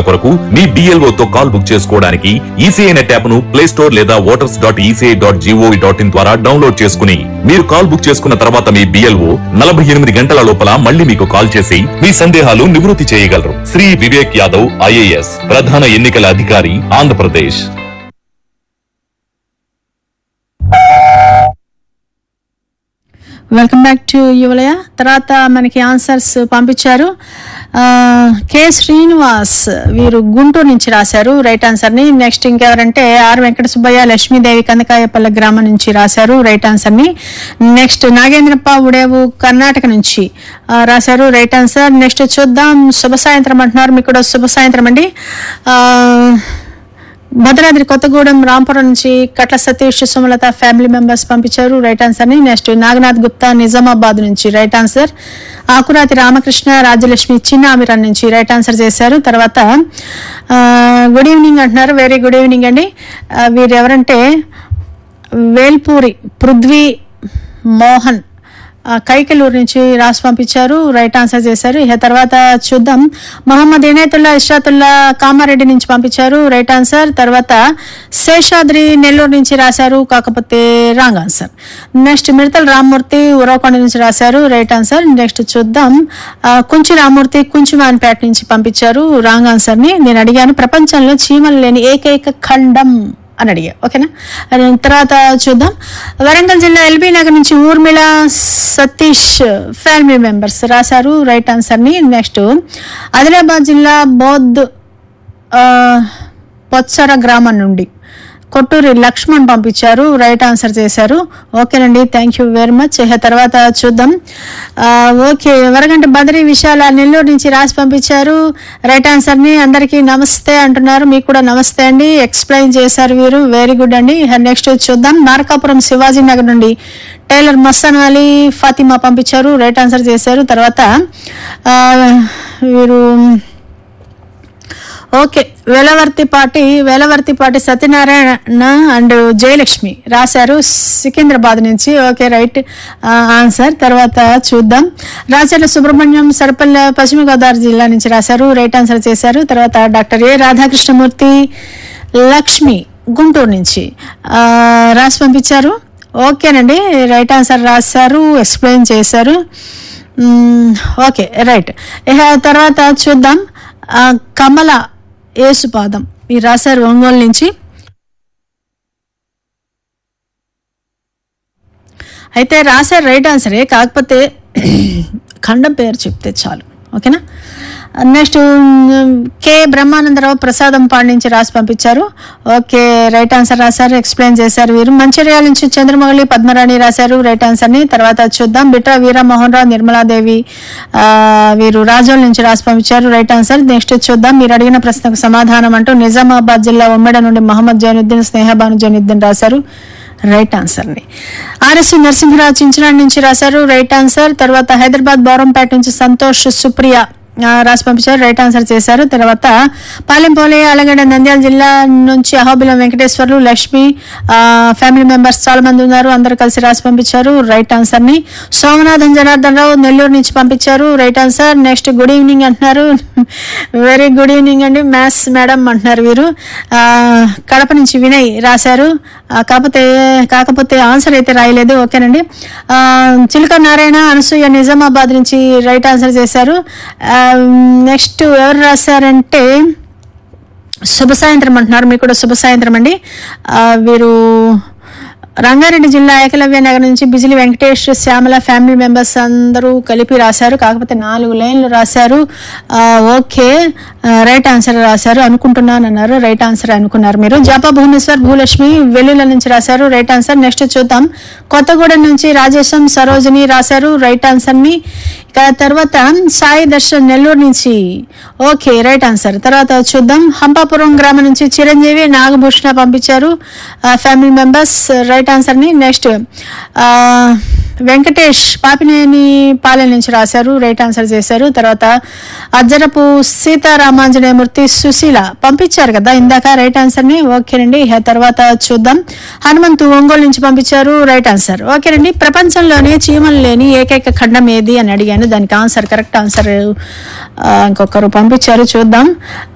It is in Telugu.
కొరకు మీ బిఎల్ఓ తో కాల్ బుక్ చేసుకోవడానికి ఈసీఐ నెట్ యాప్ ను ప్లే స్టోర్ లేదా voters dot ECI dot GOV dot in ద్వారా డౌన్లోడ్ చేసుకుని మీరు కాల్ బుక్ చేసుకున్న తర్వాత మీ బిఎల్ఓ నలభై ఎనిమిది గంటల లోపల మళ్ళీ మీకు కాల్ చేసి మీ సందేహాలు నివృత్తి చేయగలరు శ్రీ వివేక్ యాదవ్ ఐఏఎస్ ప్రధాన ఎన్నికల అధికారి Andhra Pradesh welcome back to Yuvalaya తర్వాత మనకి ఆన్సర్స్ పంపించారు ఆ, కె శ్రీనివాస్ వీరు గుంటూరు నుంచి రాశారు రైట్ ఆన్సర్ ని నెక్స్ట్ ఇంకెవరంటే ఆర్ వెంకట సుబ్బయ్య లక్ష్మీదేవి కందకాయపల్లె గ్రామం నుంచి రాశారు రైట్ ఆన్సర్ ని నెక్స్ట్ నాగేంద్రప్ప ఉడేవు కర్ణాటక నుంచి ఆ, రాశారు రైట్ ఆన్సర్ నెక్స్ట్ చూద్దాం శుభ సాయంత్రం అంటున్నారు మీకు కూడా శుభ సాయంత్రం అండి ఆ, భద్రాద్రి కొత్తగూడెం రాంపురం నుంచి కట్ల సతీష్ సుమలత ఫ్యామిలీ మెంబర్స్ పంపించారు రైట్ ఆన్సర్ ని నెక్స్ట్ నాగనాథ్ గుప్తా నిజామాబాద్ నుంచి రైట్ ఆన్సర్ ఆకురాతి రామకృష్ణ రాజలక్ష్మి చిన్న అమిరాన్ నుంచి రైట్ ఆన్సర్ చేశారు తర్వాత ఆ, గుడ్ ఈవినింగ్ అంటున్నారు వెరీ గుడ్ ఈవినింగ్ అండి ఆ, వీరు ఎవరంటే వేల్పూరి పృథ్వీ మోహన్ ఆ, కైకలూరు నుంచి రాసి పంపించారు రైట్ ఆన్సర్ చేశారు ఇక తర్వాత చూద్దాం మహమ్మద్ ఇనేతుల్లా ఇషాతుల్లా కామారెడ్డి నుంచి పంపించారు రైట్ ఆన్సర్ తర్వాత శేషాద్రి నెల్లూరు నుంచి రాశారు కాకపోతే రాంగ్ ఆన్సర్ నెక్స్ట్ మిడతల రామ్మూర్తి ఉరవకొండ నుంచి రాశారు రైట్ ఆన్సర్ నెక్స్ట్ చూద్దాం ఆ, కుంచి రామ్మూర్తి కుంచుమాన్పేట నుంచి పంపించారు రాంగ్ ఆన్సర్ ని నేను అడిగాను ప్రపంచంలో చీమలు లేని ఏకైక ఖండం అని అడిగా ఓకేనా అది తర్వాత చూద్దాం వరంగల్ జిల్లా ఎల్బీ నగర్ నుంచి ఊర్మిళ సతీష్ ఫ్యామిలీ మెంబర్స్ రాశారు రైట్ ఆన్సర్ ని నెక్స్ట్ ఆదిలాబాద్ జిల్లా బౌద్ధ్ ఆ, పొత్సర గ్రామం నుండి కొట్టూరి లక్ష్మణ్ పంపించారు రైట్ ఆన్సర్ చేశారు ఓకేనండి థ్యాంక్ యూ వెరీ మచ్ ఇక తర్వాత చూద్దాం ఆ, ఓకే వరగంట బదరి విశాల నెల్లూరు నుంచి రాసి పంపించారు రైట్ ఆన్సర్ ని అందరికీ నమస్తే అంటున్నారు మీకు కూడా నమస్తే అండి ఎక్స్ప్లెయిన్ చేశారు వీరు వెరీ గుడ్ అండి ఇక నెక్స్ట్ చూద్దాం నారకాపురం శివాజీ నగర్ నుండి టైలర్ మస్తాన్ అలీ ఫాతిమా పంపించారు రైట్ ఆన్సర్ చేశారు తర్వాత ఆ, వీరు ఓకే వేలవర్తిపాటి వేలవర్తిపాటి సత్యనారాయణ అండ్ జయలక్ష్మి రాశారు సికింద్రాబాద్ నుంచి ఓకే రైట్ ఆన్సర్ తర్వాత చూద్దాం రాచర్ల సుబ్రహ్మణ్యం సరపల్లె పశ్చిమ గోదావరి జిల్లా నుంచి రాశారు రైట్ ఆన్సర్ చేశారు తర్వాత డాక్టర్ ఏ రాధాకృష్ణమూర్తి లక్ష్మి గుంటూరు నుంచి ఆ, రాసి పంపించారు ఓకేనండి రైట్ ఆన్సర్ రాశారు ఎక్స్ప్లెయిన్ చేశారు మ్మ్, ఓకే రైట్ ఇక తర్వాత చూద్దాం ఆ, కమల ఏసుపాదం మీరు రాశారు ఒంగోలు నుంచి అయితే రాశారు రైట్ ఆన్సరే కాకపోతే ఖండం పేరు చెప్తే చాలు ఓకేనా నెక్స్ట్ కే బ్రహ్మానందరావు ప్రసాదం పాడు నుంచి రాసి పంపించారు ఓకే రైట్ ఆన్సర్ రాశారు ఎక్స్ప్లెయిన్ చేశారు వీరు మంచిర్యాల నుంచి చంద్రమౌళి పద్మరాణి రాశారు రైట్ ఆన్సర్ని తర్వాత చూద్దాం బిట్రా వీర మోహన్ రావు నిర్మలాదేవి ఆ, వీరు రాజోల్ నుంచి రాసి పంపించారు రైట్ ఆన్సర్ నెక్స్ట్ చూద్దాం మీరు అడిగిన ప్రశ్నకు సమాధానం అంటూ నిజామాబాద్ జిల్లా ఉమ్మడి నుండి మహమ్మద్ జైనుద్దీన్ స్నేహబాను జైనుద్దీన్ రాశారు రైట్ ఆన్సర్ ని ఆర్ఎస్ నరసింహరావు చించనాడు నుంచి రాశారు రైట్ ఆన్సర్ తర్వాత హైదరాబాద్ బౌరంపేట నుంచి సంతోష్ సుప్రియ ఆ, రాసి పంపించారు రైట్ ఆన్సర్ చేశారు తర్వాత పాలెంపోలే అలగడ్డ నంద్యాల జిల్లా నుంచి అహోబిలం వెంకటేశ్వర్లు లక్ష్మి ఆ, ఫ్యామిలీ మెంబర్స్ చాలా మంది ఉన్నారు అందరు కలిసి రాసి పంపించారు రైట్ ఆన్సర్ ని సోమనాథన్ జనార్దన్ రావు నెల్లూరు నుంచి పంపించారు right answer next good evening అంటున్నారు వెరీ గుడ్ ఈవినింగ్ అండి మ్యాథ్స్ మేడం అంటున్నారు వీరు ఆ, కడప నుంచి వినయ్ రాశారు ఆ, కాకపోతే కాకపోతే ఆన్సర్ అయితే రాయలేదు ఓకేనండి ఆ, చిలుక నారాయణ అనసూయ నిజామాబాద్ నుంచి రైట్ ఆన్సర్ చేశారు ఆ, నెక్స్ట్ ఎవరు రాశారంటే శుభ సాయంత్రం అంటున్నారు మీకు కూడా శుభ సాయంత్రం అండి ఆ, వీరు రంగారెడ్డి జిల్లా ఏకలవ్య నగర్ నుంచి బిజిలి వెంకటేష్ శ్యామల ఫ్యామిలీ మెంబర్స్ అందరూ కలిపి రాశారు కాకపోతే నాలుగు లైన్లు రాశారు ఆ, ఓకే ఆ, రైట్ ఆన్సర్ రాశారు అనుకుంటున్నాను అన్నారు రైట్ ఆన్సర్ అనుకున్నారు మీరు జాపా భువనేశ్వర్ భూలక్ష్మి వెల్లుల నుంచి రాశారు రైట్ ఆన్సర్ నెక్స్ట్ చూద్దాం కొత్తగూడెం నుంచి రాజేశం సరోజిని రాశారు రైట్ ఆన్సర్ ని ఇక తర్వాత సాయి దర్శన్ నెల్లూరు నుంచి ఓకే రైట్ ఆన్సర్ తర్వాత చూద్దాం హంపాపురం గ్రామం నుంచి చిరంజీవి నాగభూషణ పంపించారు ఫ్యామిలీ మెంబర్స్ రైట్ ఆన్సర్ ని నెక్స్ట్ వెంకటేష్ పాపినేని పాలెం నుంచి రాశారు రైట్ ఆన్సర్ చేశారు తర్వాత అజ్జరపు సీతారామాంజనేయమూర్తి సుశీల పంపించారు కదా ఇందాక రైట్ ఆన్సర్ ని ఓకేనండి ఇక తర్వాత చూద్దాం హనుమంతు ఒంగోలు నుంచి పంపించారు రైట్ ఆన్సర్ ఓకేనండి ప్రపంచంలోనే చీమలు లేని ఏకైక ఖండం ఏది అని అడిగాను దానికి ఆన్సర్ కరెక్ట్ ఆన్సర్ ఆ, ఇంకొకరు పంపించారు చూద్దాం